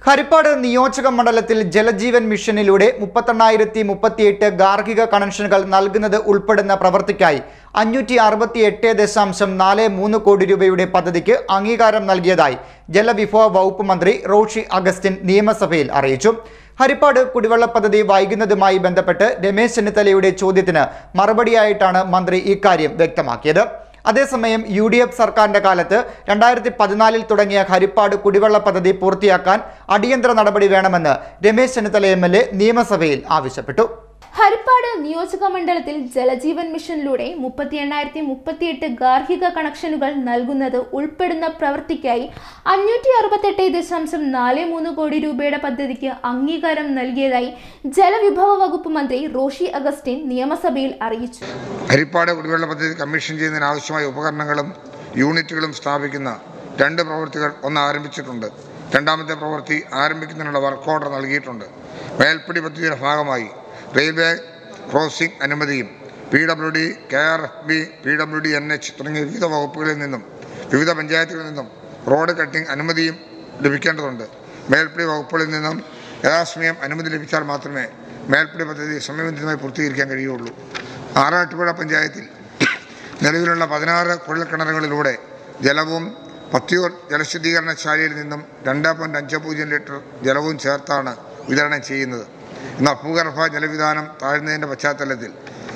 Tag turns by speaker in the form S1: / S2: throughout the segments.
S1: ഹരിപ്പാട് നിയോജക മണ്ഡലത്തിൽ ജലജീവൻ മിഷനിലൂടെ മുപ്പത്തെണ്ണായിരത്തി മുപ്പത്തിയെട്ട് ഗാർഹിക കണക്ഷനുകൾ നൽകുന്നത് ഉൾപ്പെടുന്ന പ്രവൃത്തിക്കായി അഞ്ഞൂറ്റി അറുപത്തി എട്ട് ദശാംശം നാല് മൂന്ന് കോടി രൂപയുടെ പദ്ധതിക്ക് അംഗീകാരം നൽകിയതായി ജലവിഭവ വകുപ്പ് മന്ത്രി റോഷി അഗസ്റ്റിൻ നിയമസഭയിൽ അറിയിച്ചു ഹരിപ്പാട് കുടിവെള്ള പദ്ധതി വൈകുന്നതുമായി ബന്ധപ്പെട്ട് രമേശ് ചെന്നിത്തലയുടെ ചോദ്യത്തിന് മറുപടിയായിട്ടാണ് മന്ത്രി ഇക്കാര്യം വ്യക്തമാക്കിയത് അതേസമയം യു ഡി എഫ് സർക്കാരിന്റെ കാലത്ത് രണ്ടായിരത്തി പതിനാലിൽ തുടങ്ങിയ ഹരിപ്പാട് കുടിവെള്ള പദ്ധതി പൂർത്തിയാക്കാൻ അടിയന്തര നടപടി വേണമെന്ന് Ramesh Chennithala M L A നിയമസഭയിൽ ആവശ്യപ്പെട്ടു
S2: ഹരിപ്പാട് നിയോജക മണ്ഡലത്തിൽ ജലജീവൻ മിഷനിലൂടെ മുപ്പത്തി എണ്ണായിരത്തി മുപ്പത്തിയെട്ട് ഗാർഹിക കണക്ഷനുകൾ നൽകുന്നത് ഉൾപ്പെടുന്ന പ്രവൃത്തിക്കായി അഞ്ഞൂറ്റി അറുപത്തെട്ട് ദശാംശം നാല് മൂന്ന് കോടി രൂപയുടെ പദ്ധതിക്ക് അംഗീകാരം നൽകിയതായി ജലവിഭവ വകുപ്പ് മന്ത്രി റോഷി അഗസ്റ്റിൻ നിയമസഭയിൽ അറിയിച്ചു
S3: ഹരിപ്പാട് കുടിവെള്ള പദ്ധതി കമ്മീഷൻ ചെയ്യുന്നതിന് ആവശ്യമായ ഉപകരണങ്ങളും യൂണിറ്റുകളും സ്ഥാപിക്കുന്ന രണ്ട് പ്രവൃത്തികൾ ഒന്ന് ആരംഭിച്ചിട്ടുണ്ട് രണ്ടാമത്തെ പ്രവൃത്തി ആരംഭിക്കുന്നതിനുള്ള വർക്ക് ഓർഡർ നൽകിയിട്ടുണ്ട് മേൽപ്പടി പദ്ധതിയുടെ ഭാഗമായി റെയിൽവേ ക്രോസിംഗ് അനുമതിയും P W D K R F B P W D N H തുടങ്ങിയ വിവിധ വകുപ്പുകളിൽ നിന്നും വിവിധ പഞ്ചായത്തുകളിൽ നിന്നും റോഡ് കട്ടിംഗ് അനുമതിയും ലഭിക്കേണ്ടതുണ്ട് മേൽപ്പടി വകുപ്പുകളിൽ നിന്നും യഥാസമയം അനുമതി ലഭിച്ചാൽ മാത്രമേ മേൽപ്പടി പദ്ധതി സമയബന്ധിതമായി പൂർത്തീകരിക്കാൻ കഴിയുള്ളൂ ആറാട്ടുപുഴ പഞ്ചായത്തിൽ നിലവിലുള്ള പതിനാറ് കുഴൽക്കിണറുകളിലൂടെ ജലവും പത്തിയൂർ ജലശുദ്ധീകരണശാലയിൽ നിന്നും രണ്ട് പോയിൻറ്റ് അഞ്ച് പൂജ്യം ലിറ്റർ ജലവും ചേർത്താണ് വിതരണം ചെയ്യുന്നത് എന്നാൽ ഭൂഗർഭ ജലവിധാനം താഴ്ന്നതിൻ്റെ പശ്ചാത്തലത്തിൽ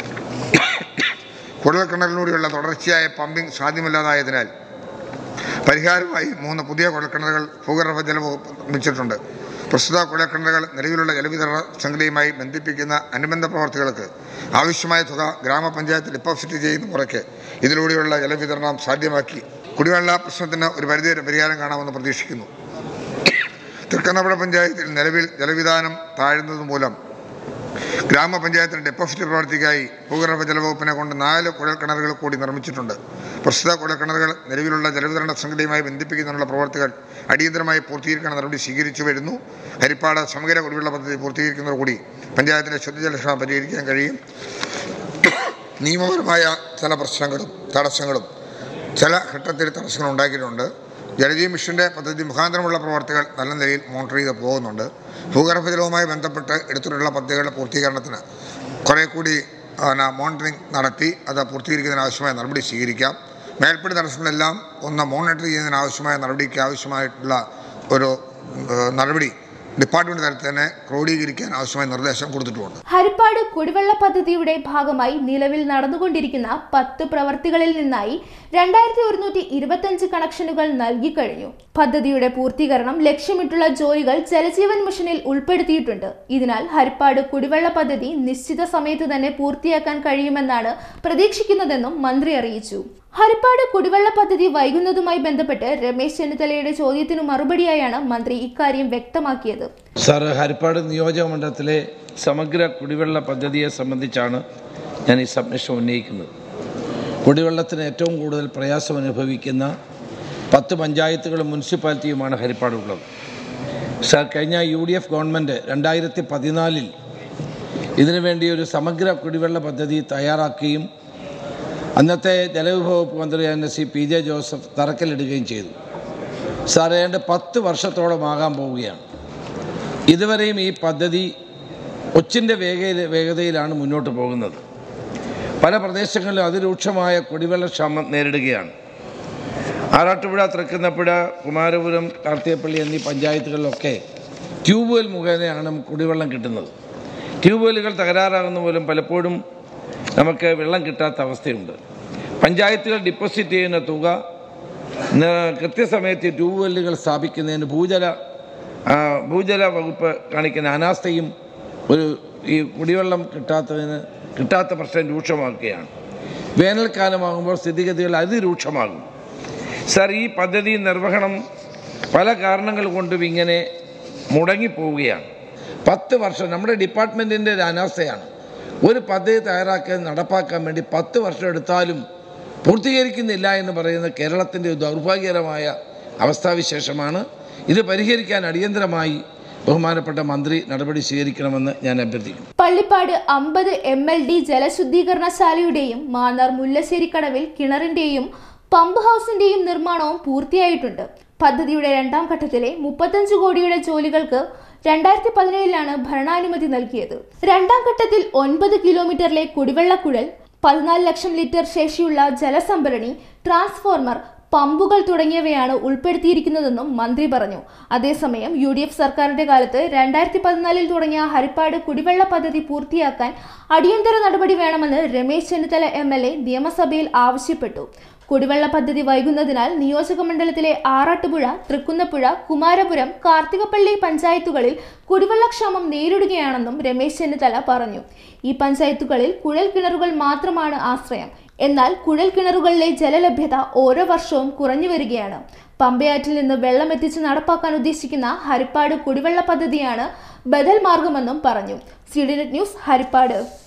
S3: കുഴൽക്കിണറിലൂടെയുള്ള തുടർച്ചയായ പമ്പിംഗ് സാധ്യമല്ലാതായതിനാൽ പരിഹാരമായി മൂന്ന് പുതിയ കുഴൽക്കിണറുകൾ ഭൂഗർഭ ജലവകുപ്പ് നിർമ്മിച്ചിട്ടുണ്ട് പ്രസ്തുത കുഴൽക്കിണറുകൾ നിലവിലുള്ള ജലവിതരണ ശൃംഖലയുമായി ബന്ധിപ്പിക്കുന്ന അനുബന്ധ പ്രവർത്തികൾക്ക് ആവശ്യമായ തുക ഗ്രാമപഞ്ചായത്ത് ഡെപ്പോസിറ്റ് ചെയ്യുന്ന മുറയ്ക്ക് ഇതിലൂടെയുള്ള ജലവിതരണം സാധ്യമാക്കി കുടിവെള്ള പ്രശ്നത്തിന് ഒരു പരിധിവരെ പരിഹാരം കാണാമെന്ന് പ്രതീക്ഷിക്കുന്നു തൃക്കണ്ണപ്പുഴ പഞ്ചായത്തിൽ നിലവിൽ ജലവിധാനം താഴുന്നത് മൂലം ഗ്രാമപഞ്ചായത്തിന് ഡെപ്പോസിറ്റ് പ്രവർത്തിക്കായി ഭൂഗർഭ ജലവകുപ്പിനെ കൊണ്ട് നാല് കുഴൽക്കിണറുകൾ കൂടി നിർമ്മിച്ചിട്ടുണ്ട് പ്രസ്തുത കുഴൽക്കിണറുകൾ നിലവിലുള്ള ജലവിതരണ ശൃംഖലയുമായി ബന്ധിപ്പിക്കുന്നതിനുള്ള പ്രവർത്തികൾ അടിയന്തരമായി പൂർത്തീകരിക്കുന്ന നടപടി സ്വീകരിച്ചു വരുന്നു ഹരിപ്പാട് സമഗ്ര കുടിവെള്ള പദ്ധതി പൂർത്തീകരിക്കുന്നതോടുകൂടി പഞ്ചായത്തിൻ്റെ ശുദ്ധജലക്ഷാമം പരിഹരിക്കാൻ കഴിയും നിയമപരമായ ചില പ്രശ്നങ്ങളും തടസ്സങ്ങളും ചില ഘട്ടത്തിൽ തടസ്സങ്ങൾ ഉണ്ടാക്കിയിട്ടുണ്ട് ജലജീവൻ മിഷൻ്റെ പദ്ധതി മുഖാന്തരമുള്ള പ്രവർത്തികൾ നല്ല നിലയിൽ മോണിറ്റർ ചെയ്ത് പോകുന്നുണ്ട് ഭൂഗർഭജലവുമായി ബന്ധപ്പെട്ട് എടുത്തിട്ടുള്ള പദ്ധതികളുടെ പൂർത്തീകരണത്തിന് കുറേ കൂടി മോണിറ്ററിംഗ് നടത്തി അത് പൂർത്തീകരിക്കുന്നതിന് ആവശ്യമായ നടപടി സ്വീകരിക്കാം മേൽപ്പടി തടസ്സങ്ങളെല്ലാം ഒന്ന് മോണിറ്റർ ചെയ്യുന്നതിന് ആവശ്യമായ നടപടിക്ക് ആവശ്യമായിട്ടുള്ള ഒരു ഏഹ്, നടപടി ഡിപ്പാർട്ട്മെൻറ്റ് തലത്തിൽ തന്നെ ക്രോഡീകരിക്കാൻ ആവശ്യമായ നിർദ്ദേശം കൊടുത്തിട്ടുമുണ്ട്
S2: ഹരിപ്പാട് കുടിവെള്ള പദ്ധതിയുടെ ഭാഗമായി നിലവിൽ നടന്നുകൊണ്ടിരിക്കുന്ന പത്ത് പ്രവർത്തികളിൽ നിന്നായി രണ്ടായിരത്തി ഒരുന്നൂറ്റി ഇരുപത്തഞ്ച് കണക്ഷനുകൾ നൽകിക്കഴിഞ്ഞു പദ്ധതിയുടെ പൂർത്തീകരണം ലക്ഷ്യമിട്ടുള്ള ജോലികൾ ജലജീവൻ മിഷനിൽ ഉൾപ്പെടുത്തിയിട്ടുണ്ട് ഇതിനാൽ ഹരിപ്പാട് കുടിവെള്ള പദ്ധതി നിശ്ചിത സമയത്ത് തന്നെ പൂർത്തിയാക്കാൻ കഴിയുമെന്നാണ് പ്രതീക്ഷിക്കുന്നതെന്നും മന്ത്രി അറിയിച്ചു ഹരിപ്പാട് കുടിവെള്ള പദ്ധതി വൈകുന്നതുമായി ബന്ധപ്പെട്ട് രമേശ് ചെന്നിത്തലയുടെ ചോദ്യത്തിനു മറുപടിയായാണ് മന്ത്രി ഇക്കാര്യം വ്യക്തമാക്കിയത്
S4: സാർ ഹരിപ്പാട് നിയോജക മണ്ഡലത്തിലെ സമഗ്ര കുടിവെള്ള പദ്ധതിയെ സംബന്ധിച്ചാണ് ഞാൻ ഈ സബ്മിഷൻ ഉന്നയിക്കുന്നത് കുടിവെള്ളത്തിന് ഏറ്റവും കൂടുതൽ പ്രയാസം അനുഭവിക്കുന്ന പത്ത് പഞ്ചായത്തുകളും മുനിസിപ്പാലിറ്റിയുമാണ് ഹരിപ്പാടുള്ളത് സാർ കഴിഞ്ഞ യു ഡി എഫ് ഗവൺമെൻറ് രണ്ടായിരത്തി പതിനാലിൽ ഇതിനുവേണ്ടി ഒരു സമഗ്ര കുടിവെള്ള പദ്ധതി തയ്യാറാക്കുകയും അന്നത്തെ ജലവിഭവ വകുപ്പ് മന്ത്രിയായിരുന്ന സി പി ജെ ജോസഫ് തറക്കല്ലിടുകയും ചെയ്തു സാർ ഏതാണ്ട് പത്ത് വർഷത്തോളമാകാൻ പോവുകയാണ് ഇതുവരെയും ഈ പദ്ധതി ഒച്ചിൻ്റെ വേഗ വേഗതയിലാണ് മുന്നോട്ട് പോകുന്നത് പല പ്രദേശങ്ങളിലും അതിരൂക്ഷമായ കുടിവെള്ളക്ഷാമം നേരിടുകയാണ് ആറാട്ടുപുഴ തൃക്കുന്നപ്പുഴ കുമാരപുരം കാർത്തിയപ്പള്ളി എന്നീ പഞ്ചായത്തുകളിലൊക്കെ ട്യൂബ്വെൽ മുഖേനയാണ് നമുക്ക് കുടിവെള്ളം കിട്ടുന്നത് ട്യൂബ്വെല്ലുകൾ തകരാറാകുന്ന മൂലം പലപ്പോഴും നമുക്ക് വെള്ളം കിട്ടാത്ത അവസ്ഥയുണ്ട് പഞ്ചായത്തുകൾ ഡിപ്പോസിറ്റ് ചെയ്യുന്ന തുക ന- കൃത്യസമയത്ത് ട്യൂബ്വെല്ലുകൾ സ്ഥാപിക്കുന്നതിന് ഭൂജല ആ, ഭൂജല വകുപ്പ് കാണിക്കുന്ന അനാസ്ഥയും ഒരു ഈ കുടിവെള്ളം കിട്ടാത്തതിന് കിട്ടാത്ത പ്രശ്നം രൂക്ഷമാക്കുകയാണ് വേനൽക്കാലമാകുമ്പോൾ സ്ഥിതിഗതികൾ അതിരൂക്ഷമാകും സാർ ഈ പദ്ധതി നിർവഹണം പല കാരണങ്ങൾ കൊണ്ടും ഇങ്ങനെ മുടങ്ങിപ്പോവുകയാണ് പത്ത് വർഷം നമ്മുടെ ഡിപ്പാർട്ട്മെൻറ്റിൻ്റെ ഒരു അനാസ്ഥയാണ് ഒരു പദ്ധതി തയ്യാറാക്കാൻ നടപ്പാക്കാൻ വേണ്ടി പത്ത് വർഷം എടുത്താലും പൂർത്തീകരിക്കുന്നില്ല എന്ന് പറയുന്നത് കേരളത്തിൻ്റെ ഒരു ദൗർഭാഗ്യകരമായ അവസ്ഥാവിശേഷമാണ് ഇത് പരിഹരിക്കാൻ അടിയന്തരമായി ബഹുമാനപ്പെട്ട മന്ത്രി നടപടി സ്വീകരിക്കണമെന്ന് ഞാൻ അഭ്യർത്ഥിക്കുന്നു
S2: പള്ളിപ്പാട് അമ്പത് എം എൽ ഡി ജലശുദ്ധീകരണശാലയുടെയും മാന്നാർ മുല്ലശ്ശേരിക്കടവിൽ കിണറിന്റെയും പമ്പ് ഹൗസിന്റെയും നിർമ്മാണവും പൂർത്തിയായിട്ടുണ്ട് പദ്ധതിയുടെ രണ്ടാം ഘട്ടത്തിലെ മുപ്പത്തഞ്ച് കോടിയുടെ ജോലികൾക്ക് രണ്ടായിരത്തി പതിനേഴിലാണ് ഭരണാനുമതി നൽകിയത് രണ്ടാം ഘട്ടത്തിൽ ഒൻപത് കിലോമീറ്ററിലെ കുടിവെള്ള കുഴൽ പതിനാല് ലക്ഷം ലിറ്റർ ശേഷിയുള്ള ജലസംഭരണി ട്രാൻസ്ഫോർമർ പമ്പുകൾ തുടങ്ങിയവയാണ് ഉൾപ്പെടുത്തിയിരിക്കുന്നതെന്നും മന്ത്രി പറഞ്ഞു അതേസമയം യു ഡി എഫ് സർക്കാരിന്റെ കാലത്ത് രണ്ടായിരത്തി പതിനാലിൽ തുടങ്ങിയ ഹരിപ്പാട് കുടിവെള്ള പദ്ധതി പൂർത്തിയാക്കാൻ അടിയന്തര നടപടി വേണമെന്ന് Ramesh Chennithala M L A നിയമസഭയിൽ ആവശ്യപ്പെട്ടു കുടിവെള്ള പദ്ധതി വൈകുന്നതിനാൽ നിയോജക മണ്ഡലത്തിലെ ആറാട്ടുപുഴ തൃക്കുന്നപ്പുഴ കുമാരപുരം കാർത്തികപ്പള്ളി പഞ്ചായത്തുകളിൽ കുടിവെള്ളക്ഷാമം നേരിടുകയാണെന്നും രമേശ് ചെന്നിത്തല പറഞ്ഞു ഈ പഞ്ചായത്തുകളിൽ കുഴൽ കിണറുകൾ മാത്രമാണ് ആശ്രയം എന്നാൽ കുഴൽ കിണറുകളിലെ ജലലഭ്യത ഓരോ വർഷവും കുറഞ്ഞു വരികയാണ് പമ്പയാറ്റിൽ നിന്ന് വെള്ളം എത്തിച്ച് നടപ്പാക്കാൻ ഉദ്ദേശിക്കുന്ന ഹരിപ്പാട് കുടിവെള്ള പദ്ധതിയാണ് ബദൽ മാർഗമെന്നും പറഞ്ഞു C D net news Harippad